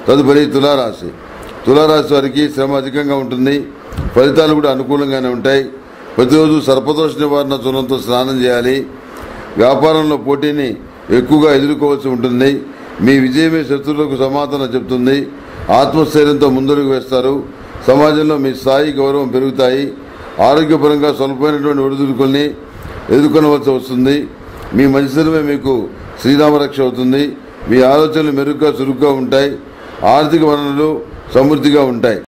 తదుపరి తులారాశి తులారాశి వారికి శ్రమ అధికంగా ఉంటుంది ఫలితాలు కూడా అనుకూలంగానే ఉంటాయి ప్రతిరోజు సర్పదోష నివారణ చూడంతో స్నానం చేయాలి వ్యాపారంలో పోటీని ఎక్కువగా ఎదుర్కోవాల్సి ఉంటుంది మీ విజయమే శత్రువులకు సమాధానం చెప్తుంది ఆత్మస్థైర్యంతో ముందడుగు వేస్తారు సమాజంలో మీ స్థాయి గౌరవం పెరుగుతాయి ఆరోగ్యపరంగా స్వల్పమైనటువంటి ఒడిదుడుకుల్ని ఎదుర్కొనవలసి వస్తుంది మీ మంచితనమే మీకు శ్రీరామరక్ష అవుతుంది మీ ఆలోచనలు మెరుగ్గా చురుగ్గా ఉంటాయి ఆర్థిక వనరులు సమృద్ధిగా ఉంటాయి